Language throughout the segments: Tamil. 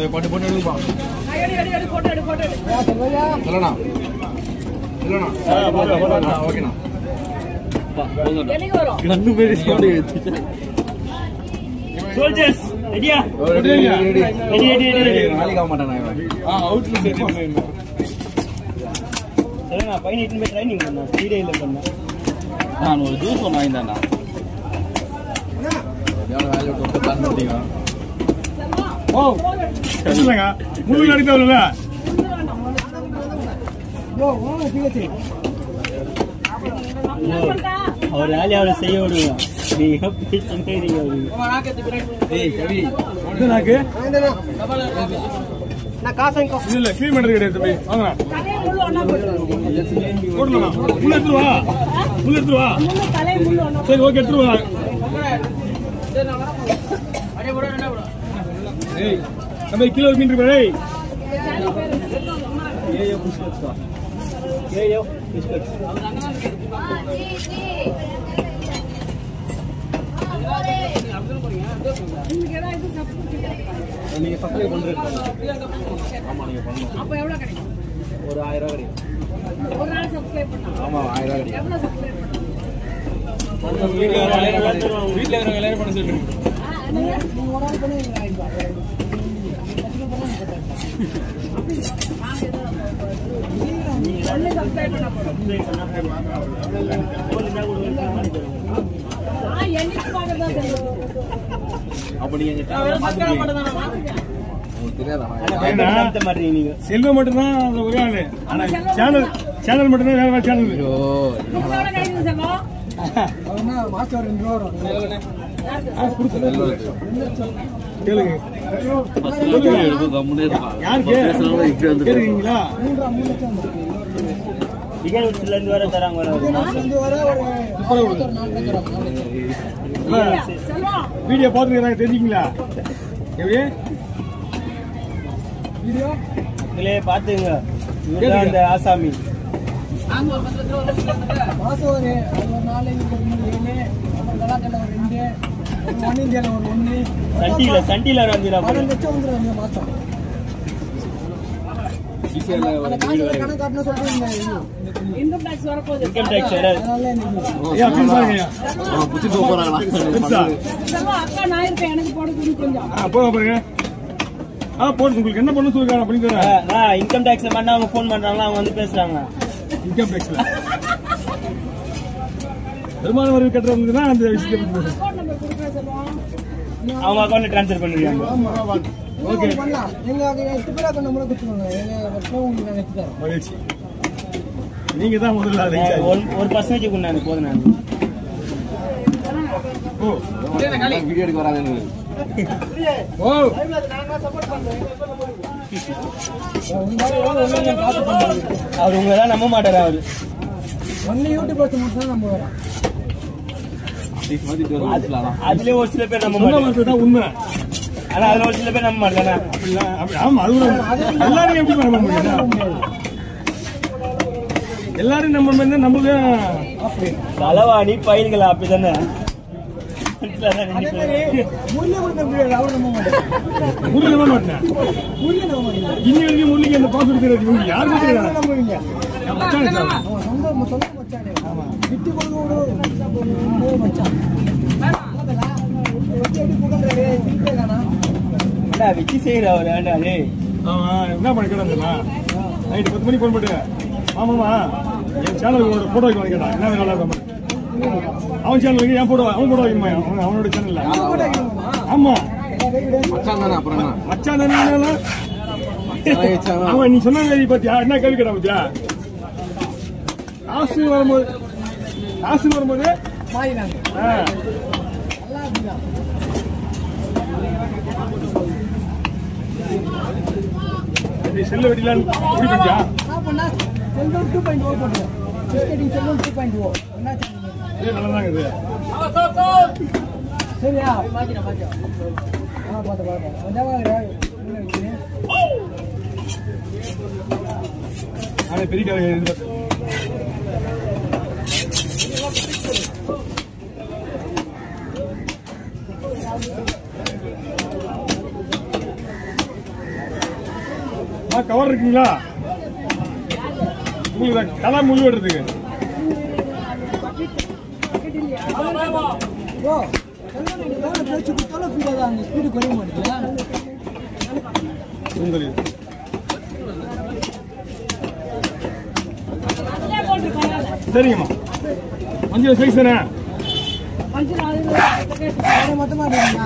பாட்டு போட்டு எடுப்பா இல்லைண்ணா இல்லைண்ணா ஆ, ஓகேண்ணா சோல்ஜர்ஸ் ரெடியா ready ready ready ready ready ready நாளைக்கு ஆக மாட்டானா இவன் சரி நான் பையன் இட்டுன்னு போய் ட்ரைனிங் பண்ணேன் த்ரீ டேயில் பண்ணேன் நான் ஒரு ஜூஸ் ஒன்று வாங்கிட்டேன்டா எவ்வளோ வேலையை விட்டு பிளான் பண்ணிட்டீங்க முள்ளு அடித்தவர்கள அவர் வேலையை அவரை செய்ய விடுங்க நீங்க பேசிட்டே இருக்கீங்க அவருக்கு ஏய் கவி நாக்கு இல்ல இல்ல க்ளீன் பண்றது கிடையாது தம்பி வாங்கண்ணா போடலாம் முள்ள எடுத்துட்டு வா முள்ள எடுத்துட்டு வா சரி ஓகே எடுத்துட்டு வா ஏய் நம்ம கிலோ மீன் இருக்கு ஏய் ஏயோ பிஸ்கட் நீங்க சப்ஸ்கிரைப் பண்றது ஆமா நீங்க பண்ணணும் அப்ப எவ்வளவு கிடைக்கும் ஒரு ஆயிரம் ரூபாய் கிடைக்கும் ஒரு நாள் சப்ஸ்கிரைப் பண்ணா ஆமா ஆயிரம் ரூபாய் கிடைக்கும் எவ்வளவு சப்ஸ்கிரைப் பண்ணா வீட்டுல இருக்கிறவங்க எல்லாரும் பண்ண சொல்லி ஒண்ணு சப்ஸ்கிரைப் பண்ணா ஆ என்னைக்கு பார்க்கறதா தெரியும் அப்ப நீங்க எங்க channel பார்த்துருக்கீங்க. உங்களுக்கு தெரியாதா அந்த மாதிரி நீங்க செல்வம் மட்டும்தான் அந்த ஒரே ஆளு ஆனா சேனல் சேனல் மட்டும்தான் வேற வேற சேனல் ஐயோ எவ்வளவு கிடைக்குது செல்வம் கேளுங்க கம்முனே இருப்பான் யாருக்கு கேளுங்களா நிகழ்ச்சில இருந்து வர தராங்க வர ஒரு மாசம் செல்வம் வீடியோ பார்த்துருக்காங்க தெரிஞ்சுங்களா எப்படி நீங்களே பாத்துங்க இவர்தான் அந்த ஆசாமி மாசம் ஒரு அது ஒரு நாளைக்கு ஒரு மூணு ஏழு அப்புறம் கலாக்கல்ல ஒரு ரெண்டு அப்புறம் ஒன் இந்தியாவில் ஒரு ஒன்று சண்டியில சண்டியில வந்துடா பன்னெண்டு லட்சம் வந்துடும் இந்த மாசம் ஈஸியாக அந்த காசு கணக்கு காட்டணும் சொல்றீங்க இன்கம் டாக்ஸ் வரப்போகுது இன்கம் டேக்ஸ் வராது அதனால இன்னைக்கு ஐயா அப்படி பாருங்க ஐயா புத்தி போறாங்களா பெருசா செல்வம் அக்கா நான் இருக்கேன் எனக்கு போட கொடுங்க கொஞ்சம் ஆ போக பாருங்க ஆ போடுங்க உங்களுக்கு என்ன பண்ண சொல்லுங்க அப்படின்னு தரேன் இன்கம் டேக்ஸ் பண்ணா அவங்க ஃபோன் பண்றாங்களா அவங்க வந்து பேசுறாங்க இன்கம் டேக்ஸ்ல வருமான வரி கட்டுறதுனா அந்த விஷயத்தை பத்தி பேசுறேன். அக்கௌண்ட் நம்பர் கொடுக்குறேன் செல்வம் அவங்க அக்கௌண்ட்ல ட்ரான்ஸ்ஃபர் பண்ணிருக்காங்க ஓகே நீங்க பண்ணலாம் எங்க எட்டு பேர் அக்கௌண்ட் நம்பரை கொடுத்துருவாங்க எங்க வருஷம் உங்களுக்கு நாங்கள் எடுத்து தரோம் மகிழ்ச்சி நீங்க தான் முதல்ல அதை நான் ஒரு ஒரு பர்சன்டேஜ் கொண்டாந்து போதும் நான் ஓ வீடியோ எடுக்க வராது எனக்கு ஓ அவர் உங்களெல்லாம் நம்ப மாட்டாரு அவரு ஒன்று யூடியூப் பார்த்து மட்டும் தான் நம்ம வரோம் அதிக மாதிரி வரலாம் அதுலயே ஒரு சில பேர் நம்ப சொன்ன மாட்டாங்க வார்த்தை தான் உண்மை ஆனா அதுல ஒரு சில பேர் நம்ப மாட்டாங்க அப்படிலாம் அப்படி- ஆமா அது ஒரு எல்லாரும் எப்படி பண்ண முடியும் எல்லாரும் நம்ம மாதிரி தான் நமக்கு களவாணி பயிர்கள் அப்படிதானே அதே மாதிரி முருகை கூட நம்ப முடியாது அவர் நம்ப மாட்டேன் முருகை நம்ப மாட்டேன் முருகை நம்ப மாட்டீங்க இன்னி வரைக்கும் முருகை அந்த பாசம் தெரியாது இவங்க யாருக்கும் யாரை தெரியாது நம்புவீங்க என் மச்சான் வச்சான். அவன் சொந்த சொந்த மச்சானே விட்டு கொடுக்க விட மச்சான் பார்த்தா எப்படி எப்படி புகழ்றாரு திருப்பி காணா அடா, வச்சு செய்யற அவர் ஆண்டா டேய் அவன் என்ன பண்ண கேட்டான் நைட்டு பத்து மணிக்கு ஃபோன் பண்ணிட்டு ஆமாம்மா என் சேனலுக்கு ஒரு ஃபோட்டோ வைக்க கேட்டான் என்ன வேலை இருக்கும் அவன் சேனலுக்கு என் ஃபோட்டோ அவன் ஃபோட்டோ வைக்கணுமா அவன் அவனோட சேனல்ல போட்டோ வைக்கணுமா ஆமா மச்சான் தானே அப்புறம் என்ன மச்சான் தானே என்னன்னா? மச்சான் வச்சான் அவன் நீ சொன்ன கேள்வி பாத்தியா என்ன கேள்வி கேட்டா பாத்தியா காசு வரும்போது காசு வரும்போது மாறினாங்க ஆ, எல்லாம் அப்படிதான் நீ செல்ல வெட்டிலான்னு முடிவு பண்ணியா நான் பண்ணா செல்வம் டூ பாயிண்ட் ஓ பண்ணுறேன் பிஸ்கட்டிங் செல்வம் டூ பாயிண்ட் ஓ என்ன இது நல்லா தான் இருக்குது சரியா மாற்றினா மாற்றியா ஆ பார்த்து பார்த்து அதான் ஆனா பெரிய கதை எதிர்பார்த்தேன் ஆ கவர் இருக்குங்களா உங்களுக்கு கலா முழு வெட்டுறதுக்கு ஓ எல்லாம் நீங்க எவ்வளவு பேச்சு கொடுத்தாலும் ஃபீல் ஆகுது அந்த ஸ்பீடு குறைய மாட்டேங்குது சுந்தரி அதிலே போட்டு பரவாயில்ல. சரிங்கம்மா அஞ்சு சைஸ் தானே அஞ்சு நாலு வேற மொத்தமா இருக்கீங்களா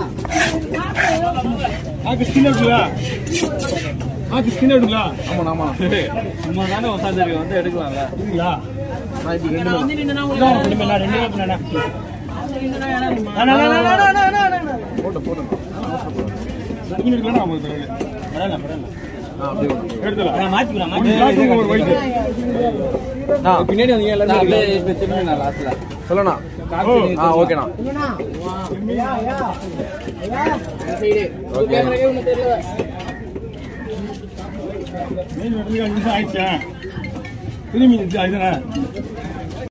ஆக்கு ஸ்கின் எடுங்களா ஆக்கு ஸ்கின் எடுங்களா ஆமாண்ணா ஆமா சும்மா தானே உட்காந்துருக்கு வந்து எடுக்கலாம்ல இருக்குங்களா வந்து நின்னா இந்தாண்ணா, ரெண்டு பேர், ரெண்டு பேர் பின்னாடி. அண்ணா, அண்ணா, அண்ணா, அண்ணா, அண்ணா, அண்ணா, அண்ணா, அண்ணா. போட்டு போட்டு ஸ்கின் எடுக்கலாம் உங்களுக்கு பிறகு. பரவாயில்ல, பரவாயில்ல. ஆ அப்படியே கொண்டு எடுத்துலாம் அண்ணா, மாத்திக்கலாம், ஒரு மாத்திக்கலாம். black ஒரு white. பின்னாடி வந்தீங்க நான் எல்லாரும் அப்படியே இப்ப திரும்பி நான் லாஸ்ட்ல சொல்லண்ணா ஓ, ஆ ஓகேண்ணா ஓகே மீன் வெட்டுறதுக்கு அஞ்சு நிமிஷம் ஆயிடுச்சா திரும்பி இருந்துச்சு அதுதானே